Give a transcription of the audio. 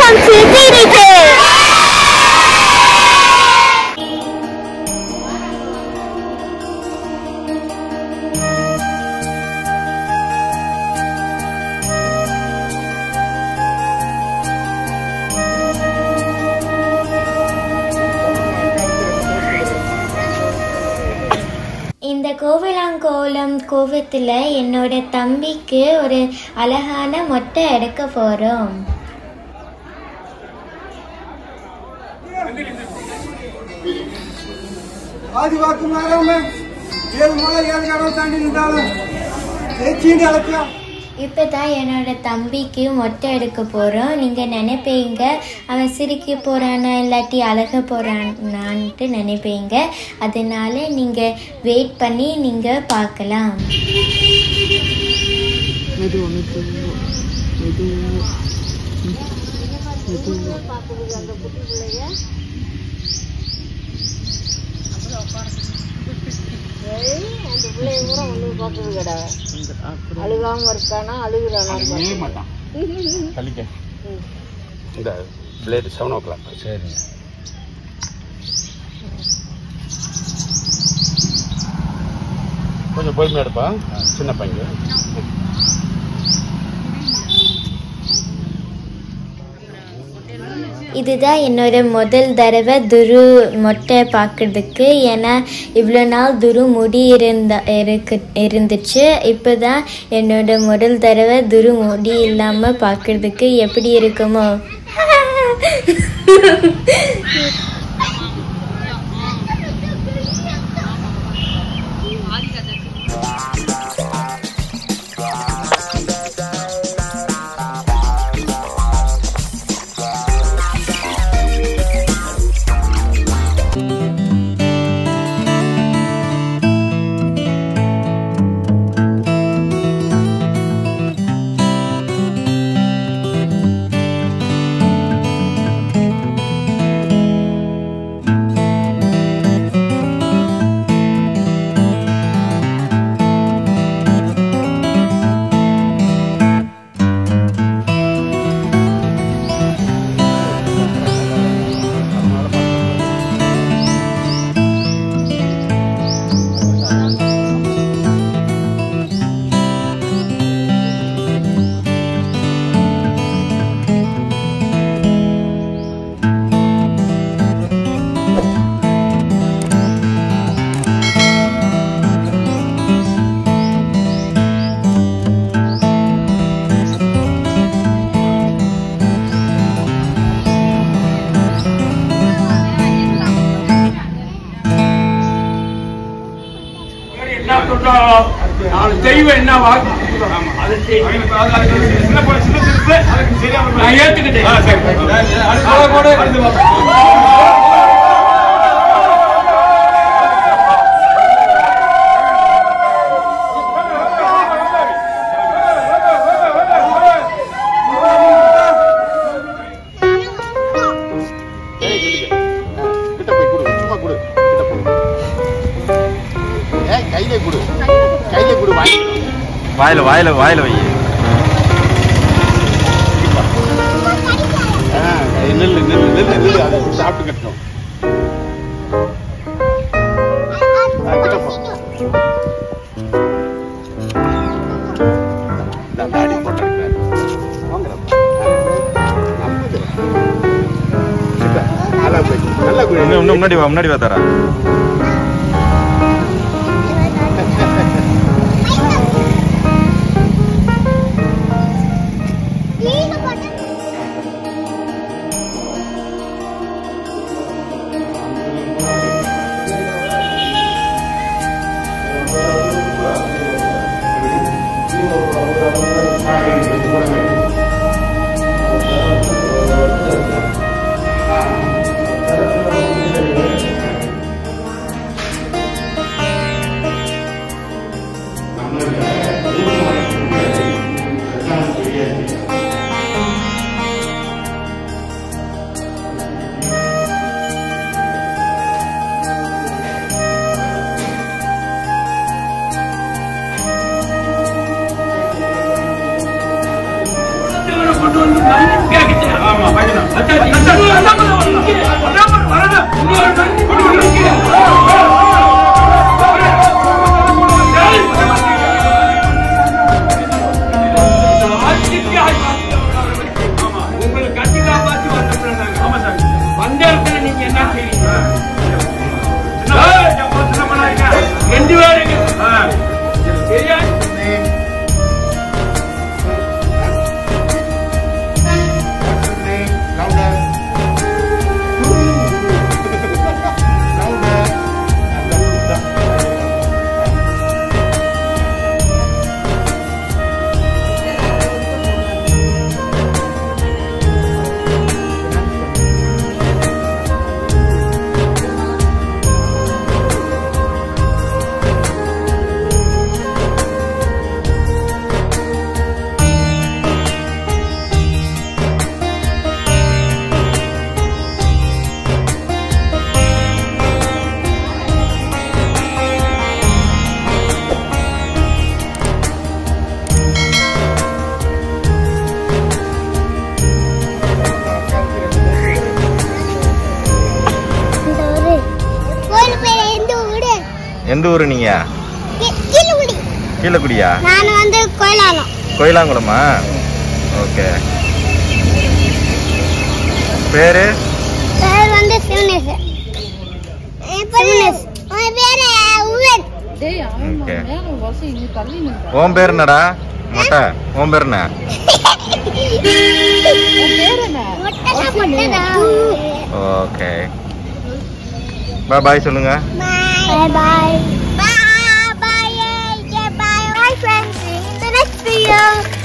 Welcome to DDK! இந்த கோவிலாங்கோலம் கோவத்தில் என்னோட தம்பிக்கு ஒரு அழகான மொட்டை எடுக்க போகிறோம் ஆதிவாக்கு மாறாம ஏழு மலை ஏழு கடவுள் தாண்டி நின்றாலும் தேச்சின்னு அழைச்சியா இப்போ தான் என்னோட தம்பிக்கு மொட்டை எடுக்க போகிறோம் நீங்கள் நினைப்பீங்க அவன் சிரிக்க போகிறானா இல்லாட்டி அழக போகிறானான்ட்டு நினைப்பீங்க அதனால நீங்கள் வெயிட் பண்ணி நீங்கள் பார்க்கலாம் அந்த பிள்ளைய கூட ஒன்றும் பார்த்தது கிடையாது அழுகாம இருக்கானா அழுகுறானா மாட்டான் கழிக்க இந்த பிளேடு செவன் ஓ கிளாக் சரிங்க கொஞ்சம் பொறுமையா எடுப்பா சின்ன பையன் இதுதான் என்னோட முதல் தடவை துரு மொட்டை பார்க்கறதுக்கு ஏன்னா இவ்வளோ நாள் துரு முடி இருந்த இருக்கு இருந்துச்சு இப்போ தான் என்னோட முதல் தடவை துரு முடி இல்லாமல் பார்க்கறதுக்கு எப்படி இருக்குமோ என்ன சொல்றோம் நாலு தெய்வம் என்ன வாக்கு அது சின்ன பொண்ணு சின்ன சிறுசு நான் ஏத்துக்கிட்டேன் அது கூட இருந்து கிட்ட போய் கொடு சும்மா கொடு கிட்ட போய் ஏய் கையில கொடு கையில கொடு வாங்கி வாயில வாயில வாயில வை ஆ, நில்லு நில்லு நில்லு நில்லு அதை சாப்பிட்டு கட்டணும் ஆ, கிட்ட போ இந்த தாடி போட்டிருக்கிறாரு. வாங்குறப்பா. ஆ, நம்புது. கிட்ட. நல்லா போய் நல்லா போய் இன்னும் இன்னும் முன்னாடி வா முன்னாடி வா தாரா வந்த இடத்துல நீங்க என்ன செய்றீங்க ரெண்டு பேருக்கு சரியா கோயில் பேர் எந்த ஊரு எந்த ஊரு நீங்க கீ- கீழக்குடி கீழக்குடியா நான் வந்து கோயிலாலம் கோயிலாங்குளமா ஓகே பேரு பேர் வந்து சிவனேஷ் சிவனேஷ் உன் பேரு உவன் ஓகே உன் பேர் என்னடா மொட்டை உன் பேர் என்ன மொட்டை மொட்டை ஓகே பாய் பாய் சொல்லுங்க Bye bye. Bye bye. Bye bye. Bye friends. See you in the next video.